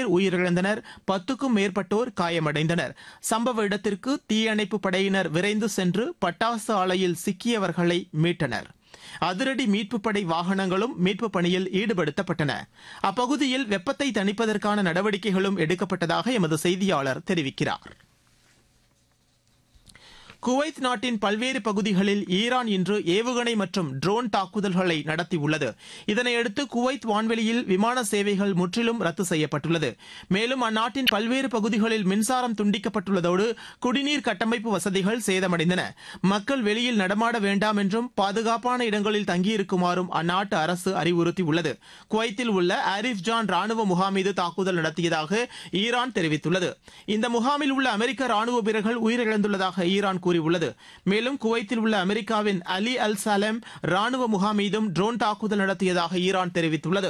பேர் உயிரிழந்தனர் பத்துக்கும் மேற்பட்டோர் காயமடைந்தனர் சம்பவ இடத்திற்கு தீயணைப்பு படையினர் விரைந்து சென்று பட்டாசு ஆலையில் சிக்கியவர்களை மீட்டனர் அதிரடி மீட்புப் படை வாகனங்களும் மீட்புப் பணியில் ஈடுபடுத்தப்பட்டன அப்பகுதியில் வெப்பத்தை தணிப்பதற்கான நடவடிக்கைகளும் எடுக்கப்பட்டதாக எமது செய்தியாளர் தெரிவிக்கிறார் குவைத் நாட்டின் பல்வேறு பகுதிகளில் ஈரான் இன்று ஏவுகணை மற்றும் ட்ரோன் தாக்குதல்களை நடத்தியுள்ளது இதனையடுத்து குவைத் வான்வெளியில் விமான சேவைகள் முற்றிலும் ரத்து செய்யப்பட்டுள்ளது மேலும் அந்நாட்டின் பல்வேறு பகுதிகளில் மின்சாரம் துண்டிக்கப்பட்டுள்ளதோடு குடிநீர் கட்டமைப்பு வசதிகள் சேதமடைந்தன மக்கள் வெளியில் நடமாட வேண்டாம் என்றும் பாதுகாப்பான இடங்களில் தங்கியிருக்குமாறும் அந்நாட்டு அரசு அறிவுறுத்தியுள்ளது குவைத்தில் உள்ள ஆரிஃப் ஜான் ராணுவ முகாம் மீது தாக்குதல் நடத்தியதாக ஈரான் தெரிவித்துள்ளது இந்த முகாமில் உள்ள அமெரிக்க ராணுவ வீரர்கள் உயிரிழந்துள்ளதாக ஈரான் கூறியுள்ளது மேலும் குவைத்தில் உள்ள அமெரிக்காவின் அலி அல் சலேம் ராணுவ முகாம் மீதும் ட்ரோன் தாக்குதல் நடத்தியதாக ஈரான் தெரிவித்துள்ளது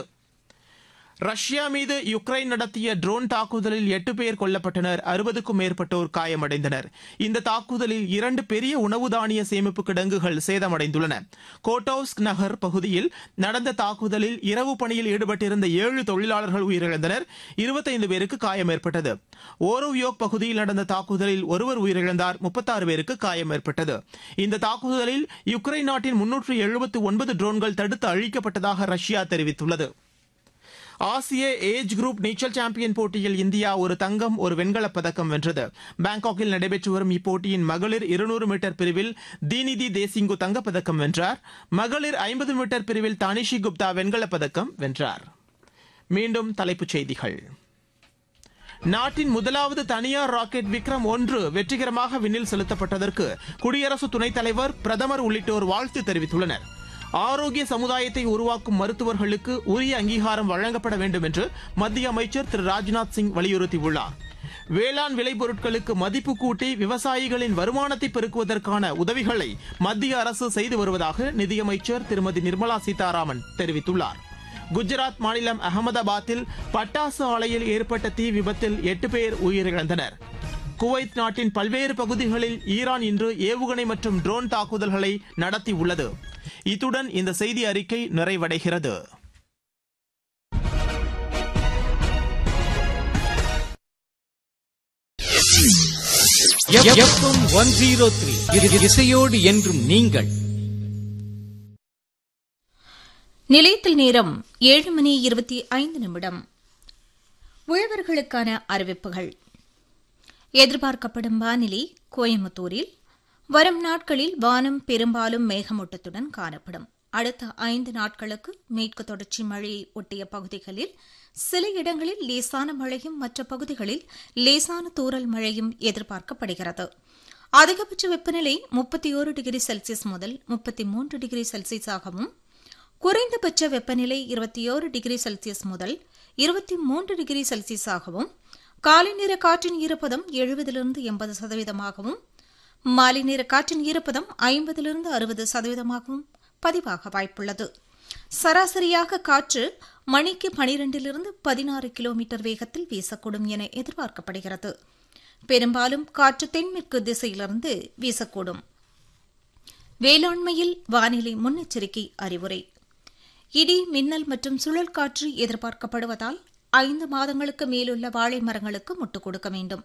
ரஷ்யா மீது யுக்ரைன் நடத்திய ட்ரோன் தாக்குதலில் எட்டு பேர் கொல்லப்பட்டனர் அறுபதுக்கும் மேற்பட்டோர் காயமடைந்தனர் இந்த தாக்குதலில் இரண்டு பெரிய உணவு தானிய சேமிப்பு கிடங்குகள் சேதமடைந்துள்ளன கோட்டோஸ்க் நகர் பகுதியில் நடந்த தாக்குதலில் இரவு பணியில் ஈடுபட்டிருந்த ஏழு தொழிலாளர்கள் உயிரிழந்தனர் இருபத்தைந்து பேருக்கு காயம் ஏற்பட்டது ஓரோவியோக் பகுதியில் நடந்த தாக்குதலில் ஒருவர் உயிரிழந்தார் முப்பத்தாறு பேருக்கு காயம் ஏற்பட்டது இந்த தாக்குதலில் யுக்ரைன் நாட்டின் முன்னூற்று எழுபத்து ஒன்பது ட்ரோன்கள் தடுத்து அழிக்கப்பட்டதாக ரஷ்யா தெரிவித்துள்ளது ஆசிய ஏஜ் குரூப் நீச்சல் சாம்பியன் போட்டியில் இந்தியா ஒரு தங்கம் ஒரு வெண்கலப் பதக்கம் வென்றது பாங்காக்கில் நடைபெற்று வரும் இப்போட்டியின் மகளிர் இருநூறு மீட்டர் பிரிவில் தீனிதி தேசிங்கு தங்கப்பதக்கம் வென்றார் மகளிர் ஐம்பது மீட்டர் பிரிவில் தானிஷி குப்தா வெண்கலப் பதக்கம் வென்றார் மீண்டும் தலைப்புச் செய்திகள் நாட்டின் முதலாவது தனியார் ராக்கெட் விக்ரம் ஒன்று வெற்றிகரமாக விண்ணில் செலுத்தப்பட்டதற்கு குடியரசு துணைத் தலைவர் பிரதமர் உள்ளிட்டோர் வாழ்த்து தெரிவித்துள்ளனர் ஆரோக்கிய சமுதாயத்தை உருவாக்கும் மருத்துவர்களுக்கு உரிய அங்கீகாரம் வழங்கப்பட வேண்டும் என்று மத்திய அமைச்சர் திரு ராஜ்நாத் சிங் வலியுறுத்தியுள்ளார் வேளாண் விளைபொருட்களுக்கு மதிப்பு கூட்டி விவசாயிகளின் வருமானத்தை பெருக்குவதற்கான உதவிகளை மத்திய அரசு செய்து வருவதாக நிதியமைச்சர் திருமதி நிர்மலா சீதாராமன் தெரிவித்துள்ளார் குஜராத் மாநிலம் அகமதாபாத்தில் பட்டாசு ஆலையில் ஏற்பட்ட தீ விபத்தில் எட்டு பேர் உயிரிழந்தனர் குவைத் நாட்டின் பல்வேறு பகுதிகளில் ஈரான் இன்று ஏவுகணை மற்றும் ட்ரோன் தாக்குதல்களை நடத்தியுள்ளது இத்துடன் இந்த செய்தி அறிக்கை நிறைவடைகிறது எஃப்எம் ஒன் ஜீரோ த்ரீ இசையோடு என்றும் நீங்கள் நிலையத்தில் நேரம் ஏழு மணி இருபத்தி ஐந்து நிமிடம் உழவர்களுக்கான அறிவிப்புகள் எதிர்பார்க்கப்படும் வானிலை கோயம்புத்தூரில் வரும் நாட்களில் வானம் பெரும்பாலும் மேகமூட்டத்துடன் காணப்படும் அடுத்த ஐந்து நாட்களுக்கு மேற்கு தொடர்ச்சி மழையை ஒட்டிய பகுதிகளில் சில இடங்களில் லேசான மழையும் மற்ற பகுதிகளில் லேசான தூறல் மழையும் எதிர்பார்க்கப்படுகிறது அதிகபட்ச வெப்பநிலை முப்பத்தி ஒரு டிகிரி செல்சியஸ் முதல் முப்பத்தி மூன்று டிகிரி செல்சியஸாகவும் குறைந்தபட்ச வெப்பநிலை இருபத்தி ஓரு டிகிரி செல்சியஸ் முதல் இருபத்தி மூன்று டிகிரி செல்சியஸாகவும் காலை நேர காற்றின் ஈரப்பதம் எழுபதிலிருந்து எண்பது சதவீதமாகவும் மாலை நேர காற்றின் ஈரப்பதம் ஐம்பதிலிருந்து அறுபது சதவீதமாகவும் பதிவாக வாய்ப்புள்ளது சராசரியாக காற்று மணிக்கு பனிரெண்டிலிருந்து பதினாறு கிலோமீட்டர் வேகத்தில் வீசக்கூடும் என எதிர்பார்க்கப்படுகிறது பெரும்பாலும் காற்று தென்மேற்கு திசையிலிருந்து வீசக்கூடும் வேளாண்மையில் வானிலை முன்னெச்சரிக்கை அறிவுரை இடி மின்னல் மற்றும் சுழல் காற்று எதிர்பார்க்கப்படுவதால் ஐந்து மாதங்களுக்கு மேலுள்ள வாழை மரங்களுக்கு முட்டுக் கொடுக்க வேண்டும்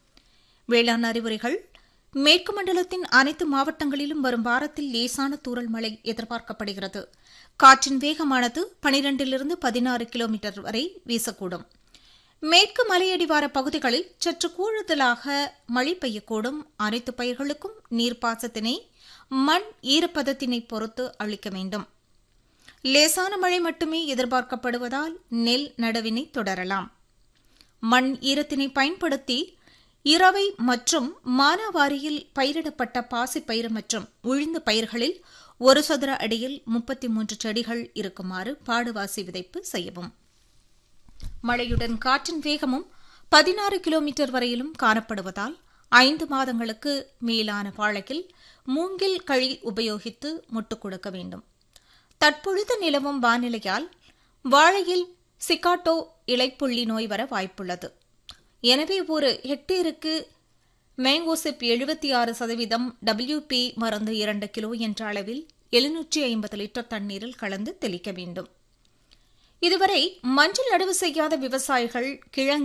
வேளாண் அறிவுரைகள் மேற்கு மண்டலத்தின் அனைத்து மாவட்டங்களிலும் வரும் வாரத்தில் லேசான தூறல் மழை எதிர்பார்க்கப்படுகிறது காற்றின் வேகமானது பனிரெண்டிலிருந்து பதினாறு கிலோமீட்டர் வரை வீசக்கூடும் மேற்கு மலையடிவார பகுதிகளில் சற்று கூடுதலாக மழை பெய்யக்கூடும் அனைத்து பயிர்களுக்கும் நீர்ப்பாசத்தினை மண் ஈரப்பதத்தினை பொறுத்து அளிக்க வேண்டும் லேசான மழை மட்டுமே எதிர்பார்க்கப்படுவதால் நெல் நடவினை தொடரலாம் மண் ஈரத்தினை பயன்படுத்தி இரவை மற்றும் மானாவாரியில் பயிரிடப்பட்ட பாசிப்பயிறு மற்றும் உழிந்த பயிர்களில் ஒரு சதுர அடியில் முப்பத்தி மூன்று செடிகள் இருக்குமாறு பாடுவாசி விதைப்பு செய்யவும் மழையுடன் காற்றின் வேகமும் பதினாறு கிலோமீட்டர் வரையிலும் காணப்படுவதால் ஐந்து மாதங்களுக்கு மேலான வாழையில் மூங்கில் கழி உபயோகித்து முட்டுக் கொடுக்க வேண்டும் தற்பொழுது நிலவும் வானிலையால் வாழையில் சிகாட்டோ இலைப்புள்ளி நோய் வர வாய்ப்புள்ளது எனவே ஒரு ஹெக்டேருக்கு மேங்கோசிப் எழுபத்தி ஆறு சதவீதம் டபிள்யூபி மருந்து இரண்டு கிலோ என்ற அளவில் எழுநூற்றி ஐம்பது லிட்டர் தண்ணீரில் கலந்து தெளிக்க வேண்டும் இதுவரை மஞ்சள் நடவு செய்யாத விவசாயிகள் கிழங்கு